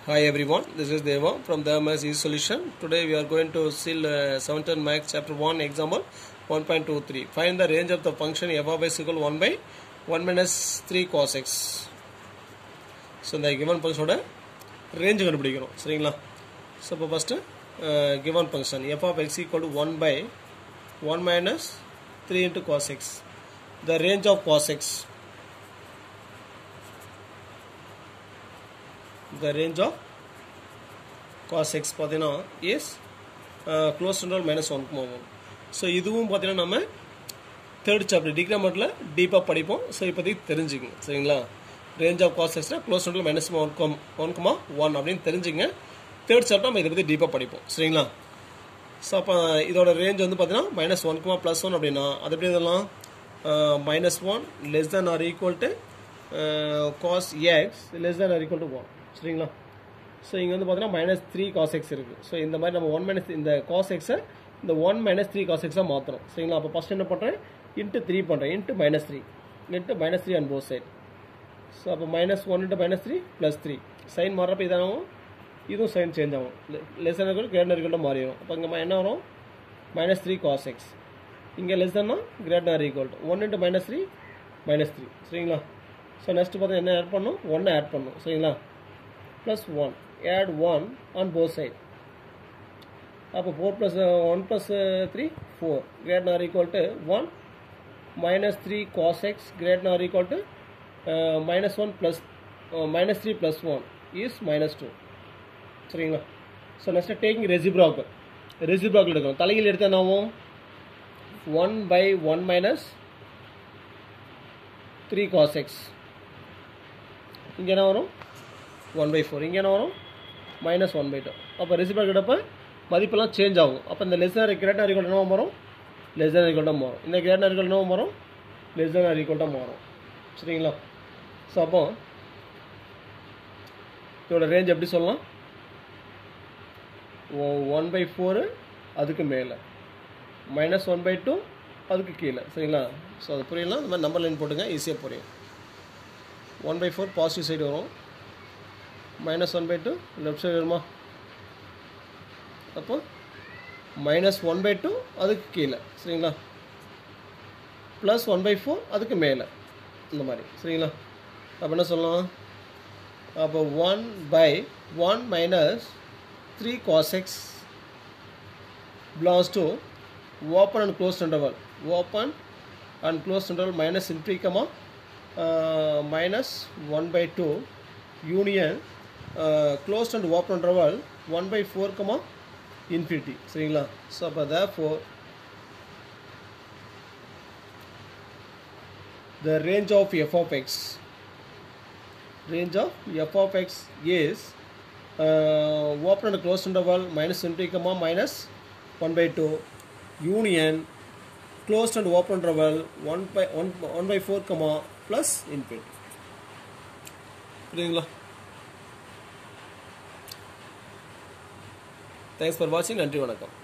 Hi everyone, this is Deva from the MS Easy Solution. Today we are going to see uh, 17 Max chapter 1 example 1.23. Find the range of the function f of x equal 1 by 1 minus 3 cos x. So இந்த given ஃபங்க்ஷனோட range கண்டுபிடிக்கணும் சரிங்களா so இப்போ first given function f of x equal to one by one minus three into cos x the range of cos x the range of cos x பார்த்தீங்கன்னா is close interval minus ஒன்க்கு போகும் so இதுவும் பார்த்தீங்கன்னா நம்ம third chapter டிகிராமெட்டில் டீப்பாக படிப்போம் so இப்போதைக்கு தெரிஞ்சுக்கங்க சரிங்களா ரேஞ்ச் ஆஃப் காஸ் எக்ஸ்னா close interval minus one comma one comma one அப்படின்னு தெரிஞ்சுங்க தேர்ட் சாப்டர் நம்ம இதை பற்றி டீப்பாக படிப்போம் சரிங்களா ஸோ அப்போ இதோட ரேஞ்ச் வந்து பார்த்தீங்கன்னா minus one comma plus one அப்படின்னா அது எப்படி இதெல்லாம் minus one less than or equal to cos x less than or equal to one சரிங்களா ஸோ இங்கே வந்து பார்த்தீங்கன்னா மைனஸ் த்ரீ காஸ் எக்ஸ் இருக்குது ஸோ இந்த மாதிரி நம்ம ஒன் மைனஸ் இந்த காஸ் எக்ஸை இந்த ஒன் மைனஸ் த்ரீ காஸ் எக்ஸாக மாற்றணும் சரிங்களா அப்போ ஃபஸ்ட் என்ன பண்ணுறேன் இன்ட்டு த்ரீ பண்ணுறேன் into minus three into minus three and both side so அப்போ minus one into minus three plus three sign மாறுறப்ப இதாகும் இதுவும் சைன் சேஞ்ச் ஆகும் லெஸ் தன் இருக்கட்டும் கிரேட் இருக்கட்டும் மாறிடும் அப்போ இங்கே என்ன வரும் மைனஸ் த்ரீ காஸ் எக்ஸ் இங்கே லெஸ் தன்னா great or equal one into minus three minus three சரிங்களா ஸோ நெக்ஸ்ட் பார்த்தா என்ன ஆட் பண்ணும் ஒன்னை ஆட் பண்ணும் சரிங்களா plus one add 1 on both sides அப்போ 4 plus uh, 1 plus uh, 3 4 greater than or equal to 1 minus 3 cos x greater than or equal to uh, minus 1 plus uh, minus 3 plus 1 is minus 2 சரிங்களா so next taking reciprocal reciprocal எடுக்கணும் தலையில் எடுத்த என்னாவும் one by one minus three cos x இங்கே என்ன வரும் one by four இங்கே என்ன வரும் மைனஸ் ஒன் பை டூ அப்போ ரெசிபிள் கிட்டப்ப மதிப்பெல்லாம் சேஞ்ச் ஆகும் அப்போ இந்த லெஸ் தேன் கிரேட் அறிக்கல் என்ன வரும் லெஸ் தேன் அறிக்கல் மாறும் இந்த கிரேட் அறிக்கல் என்ன வரும் லெஸ் தேன் அறிக்கல் மாறும் சரிங்களா ஸோ அப்போ இதோட ரேஞ்ச் எப்படி சொல்லலாம் ஒன் பை ஃபோரு அதுக்கு மேலே மைனஸ் ஒன் பை டூ அதுக்கு கீழே சரிங்களா ஸோ அது புரியலாம் இந்த மாதிரி நம்பர் லைன் போட்டுங்க ஈஸியாக புரியும் one by four positive side வரும் minus one by two left side வருமா அப்போ மைனஸ் ஒன் பை டூ அதுக்கு கீழே சரிங்களா ப்ளஸ் ஒன் பை ஃபோர் அதுக்கு மேலே இந்த மாதிரி சரிங்களா அப்போ என்ன சொல்லலாம் அப்போ one by one minus three cos x belongs to open and close interval open and close interval minus இன்ட்ரீக்கமா minus one by two union closed and open interval one by four comma infinity சரிங்களா so அப்போ the for the range of f of x range of f of x is uh, open and closed interval minus infinity comma minus 1 by 2 union closed and open interval 1 by 1, 1 by 4 comma plus infinity புரியுங்களா thanks for வாட்சிங் நன்றி வணக்கம்